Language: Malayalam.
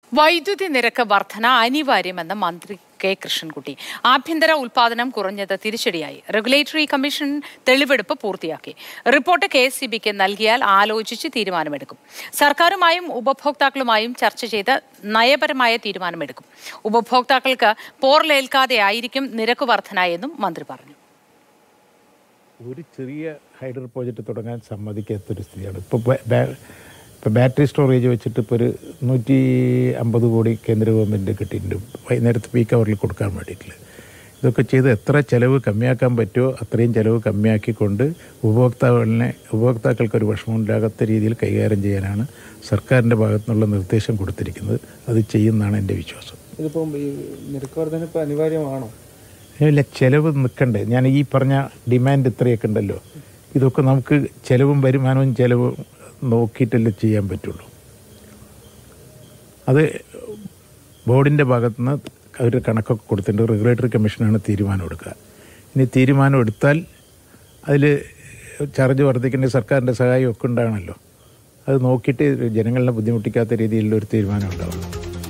വൈദ്യുതി നിരക്ക് വർധന അനിവാര്യമെന്ന് മന്ത്രി കെ കൃഷ്ണൻകുട്ടി ആഭ്യന്തര ഉൽപാദനം കുറഞ്ഞത് തിരിച്ചടിയായി റെഗുലേറ്ററി കമ്മീഷൻ തെളിവെടുപ്പ് പൂർത്തിയാക്കി റിപ്പോർട്ട് കെ എസ് സി ബിക്ക് നൽകിയാൽ ആലോചിച്ച് തീരുമാനമെടുക്കും സർക്കാരുമായും ഉപഭോക്താക്കളുമായും ചർച്ച ചെയ്ത് നയപരമായ തീരുമാനമെടുക്കും ഉപഭോക്താക്കൾക്ക് പോർലേൽക്കാതെ ആയിരിക്കും നിരക്ക് വർധന എന്നും മന്ത്രി പറഞ്ഞു ഒരു ചെറിയ ഹൈഡ്രോ പ്രോജക്റ്റ് തുടങ്ങാൻ സമ്മതിക്കാത്തൊരു സ്ഥിതിയാണ് ഇപ്പോൾ ഇപ്പോൾ ബാറ്ററി സ്റ്റോറേജ് വെച്ചിട്ട് ഇപ്പോൾ ഒരു നൂറ്റി അമ്പത് കോടി കേന്ദ്ര ഗവൺമെൻറ് കിട്ടിയിട്ടുണ്ട് വൈകുന്നേരത്തെ പീക്ക് അവറിൽ കൊടുക്കാൻ വേണ്ടിയിട്ട് ഇതൊക്കെ ചെയ്ത് എത്ര ചിലവ് കമ്മിയാക്കാൻ പറ്റുമോ അത്രയും ചിലവ് കമ്മിയാക്കിക്കൊണ്ട് ഉപഭോക്താക്കളിനെ ഉപഭോക്താക്കൾക്ക് ഒരു വിഷമമില്ലാത്ത രീതിയിൽ കൈകാര്യം ചെയ്യാനാണ് സർക്കാരിൻ്റെ ഭാഗത്തു നിന്നുള്ള നിർദ്ദേശം കൊടുത്തിരിക്കുന്നത് അത് ചെയ്യുമെന്നാണ് എൻ്റെ വിശ്വാസം ഇതിപ്പം ഈ നിരക്ക് വർധന ഇപ്പം അനിവാര്യമാണോ ഇല്ല ചിലവ് നിൽക്കണ്ടേ ഞാൻ ഈ പറഞ്ഞ ഡിമാൻഡ് ഇത്രയൊക്കെ ഉണ്ടല്ലോ ഇതൊക്കെ നമുക്ക് ചിലവും വരുമാനവും ചിലവും നോക്കിയിട്ടല്ലേ ചെയ്യാൻ പറ്റുള്ളൂ അത് ബോർഡിൻ്റെ ഭാഗത്തുനിന്ന് അവർ കണക്കൊക്കെ കൊടുത്തിട്ടുണ്ട് റെഗുലേറ്ററി കമ്മീഷനാണ് തീരുമാനം എടുക്കുക ഇനി തീരുമാനം എടുത്താൽ അതിൽ ചാർജ് വർദ്ധിക്കേണ്ട സർക്കാരിൻ്റെ സഹായം ഒക്കെ ഉണ്ടാകണമല്ലോ അത് നോക്കിയിട്ട് ജനങ്ങളെ ബുദ്ധിമുട്ടിക്കാത്ത രീതിയിലുള്ള ഒരു തീരുമാനം ഉണ്ടാവും